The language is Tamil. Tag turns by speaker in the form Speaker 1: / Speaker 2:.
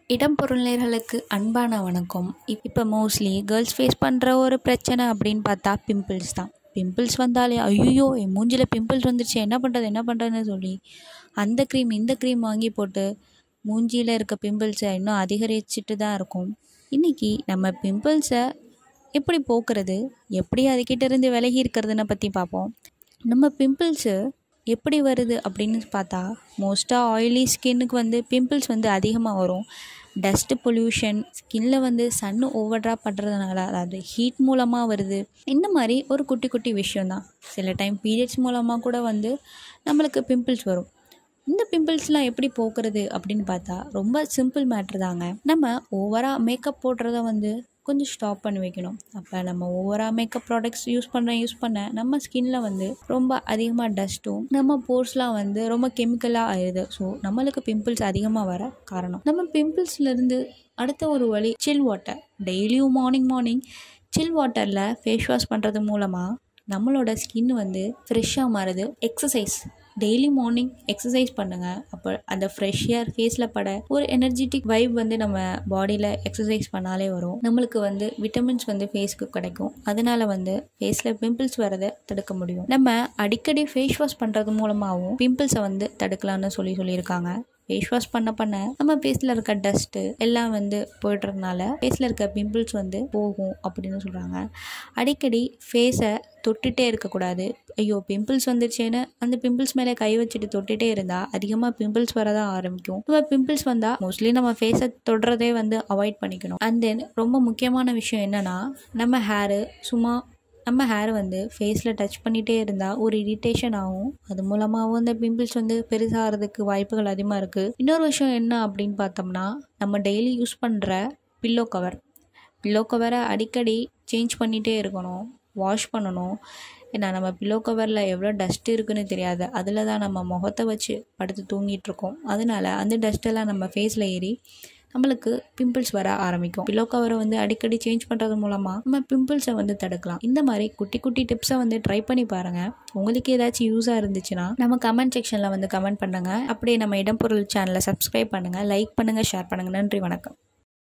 Speaker 1: இடம் பொருளினர்களுக்கு அன்பான வணக்கம் இப்போ மோஸ்ட்லி கேர்ள்ஸ் ஃபேஸ் பண்ணுற ஒரு பிரச்சனை அப்படின்னு பார்த்தா பிம்பிள்ஸ் தான் பிம்பிள்ஸ் வந்தாலே ஐயோ என் மூஞ்சில் பிம்பிள்ஸ் வந்துருச்சு என்ன பண்ணுறது என்ன பண்ணுறதுன்னு சொல்லி அந்த க்ரீம் இந்த க்ரீம் வாங்கி போட்டு மூஞ்சியில் இருக்க பிம்பிள்ஸை இன்னும் அதிகரிச்சுட்டு தான் இருக்கும் இன்றைக்கி நம்ம பிம்பிள்ஸை எப்படி போக்குறது எப்படி அதுக்கிட்ட இருந்து விலகி இருக்கிறதுன்னு பற்றி பார்ப்போம் நம்ம பிம்பிள்ஸு எப்படி வருது அப்படின்னு பார்த்தா மோஸ்ட்டாக ஆயிலி ஸ்கின்னுக்கு வந்து பிம்பிள்ஸ் வந்து அதிகமாக வரும் டஸ்ட்டு பொல்யூஷன் ஸ்கின்ல வந்து சன்னு ஓவர் ட்ராப் பண்ணுறதுனால அதாவது ஹீட் மூலமாக வருது இந்த மாதிரி ஒரு குட்டி குட்டி விஷயந்தான் சில டைம் பீரியட்ஸ் மூலமாக கூட வந்து நம்மளுக்கு பிம்பிள்ஸ் வரும் இந்த பிம்பிள்ஸ்லாம் எப்படி போக்குறது அப்படின்னு பார்த்தா ரொம்ப சிம்பிள் மேட்ரு தாங்க நம்ம ஓவராக மேக்கப் போடுறத வந்து கொஞ்சம் ஸ்டாப் பண்ணி வைக்கணும் அப்போ நம்ம ஓவராக மேக்கப் ப்ராடக்ட்ஸ் யூஸ் பண்ண யூஸ் பண்ண நம்ம ஸ்கின்ல வந்து ரொம்ப அதிகமாக டஸ்ட்டும் நம்ம போர்ஸ்லாம் வந்து ரொம்ப கெமிக்கலாக ஆயிடுது ஸோ நம்மளுக்கு பிம்பிள்ஸ் அதிகமாக வர காரணம் நம்ம பிம்பிள்ஸ்லேருந்து அடுத்த ஒரு வழி சில் வாட்டர் டெய்லியும் மார்னிங் மார்னிங் சில் வாட்டரில் ஃபேஸ் வாஷ் பண்ணுறது மூலமாக நம்மளோட ஸ்கின் வந்து ஃப்ரெஷ்ஷாக மாறுது எக்ஸசைஸ் டெய்லி மார்னிங் எக்ஸசைஸ் பண்ணுங்கள் அப்போ அந்த ஃப்ரெஷ் ஏர் ஃபேஸில் பட ஒரு எனர்ஜெட்டிக் வைப் வந்து நம்ம பாடியில் எக்ஸசைஸ் பண்ணாலே வரும் நம்மளுக்கு வந்து விட்டமின்ஸ் வந்து ஃபேஸ்க்கு கிடைக்கும் அதனால வந்து ஃபேஸில் பிம்பிள்ஸ் வரதை தடுக்க முடியும் நம்ம அடிக்கடி ஃபேஸ் வாஷ் பண்ணுறது மூலமாகவும் பிம்பிள்ஸை வந்து தடுக்கலாம்னு சொல்லி சொல்லியிருக்காங்க ஃபேஸ் வாஷ் பண்ண பண்ண நம்ம ஃபேஸில் இருக்க டஸ்ட்டு எல்லாம் வந்து போய்ட்றதுனால ஃபேஸில் இருக்க பிம்பிள்ஸ் வந்து போகும் அப்படின்னு சொல்கிறாங்க அடிக்கடி ஃபேஸை தொட்டுட்டே இருக்கக்கூடாது ஐயோ பிம்பிள்ஸ் வந்துருச்சேன்னு அந்த பிம்பிள்ஸ் மேலே கை வச்சுட்டு தொட்டுட்டே இருந்தால் அதிகமாக பிம்பிள்ஸ் வரதான் ஆரம்பிக்கும் நம்ம பிம்பிள்ஸ் வந்தால் மோஸ்ட்லி நம்ம ஃபேஸை தொடுறதே வந்து அவாய்ட் பண்ணிக்கணும் அண்ட் தென் ரொம்ப முக்கியமான விஷயம் என்னென்னா நம்ம ஹேரு சும்மா நம்ம ஹேர் வந்து ஃபேஸில் டச் பண்ணிகிட்டே இருந்தால் ஒரு இரிட்டேஷன் ஆகும் அது மூலமாகவும் இந்த பிம்பிள்ஸ் வந்து பெருசாகிறதுக்கு வாய்ப்புகள் அதிகமாக இருக்குது இன்னொரு விஷயம் என்ன அப்படின்னு பார்த்தோம்னா நம்ம டெய்லி யூஸ் பண்ணுற பில்லோ கவர் பில்லோ கவரை அடிக்கடி சேஞ்ச் பண்ணிகிட்டே இருக்கணும் வாஷ் பண்ணணும் ஏன்னா நம்ம பில்லோ கவரில் எவ்வளோ டஸ்ட் இருக்குன்னு தெரியாது அதில் தான் நம்ம முகத்தை வச்சு படுத்து தூங்கிட்டு இருக்கோம் அதனால அந்த டஸ்ட்டெல்லாம் நம்ம ஃபேஸில் ஏறி நம்மளுக்கு பிம்பிள்ஸ் வர ஆரம்பிக்கும் பில்லோ கவரை வந்து அடிக்கடி சேஞ்ச் பண்ணுறது மூலமாக நம்ம பிம்பிள்ஸை வந்து தடுக்கலாம் இந்த மாதிரி குட்டி குட்டி டிப்ஸை வந்து ட்ரை பண்ணி பாருங்கள் உங்களுக்கு ஏதாச்சும் யூஸாக இருந்துச்சுன்னா நம்ம கமெண்ட் செக்ஷனில் வந்து கமெண்ட் பண்ணுங்கள் அப்படியே நம்ம இடம்பொருள் சேனலை சப்ஸ்கிரைப் பண்ணுங்கள் லைக் பண்ணுங்கள் ஷேர் பண்ணுங்கள் நன்றி வணக்கம்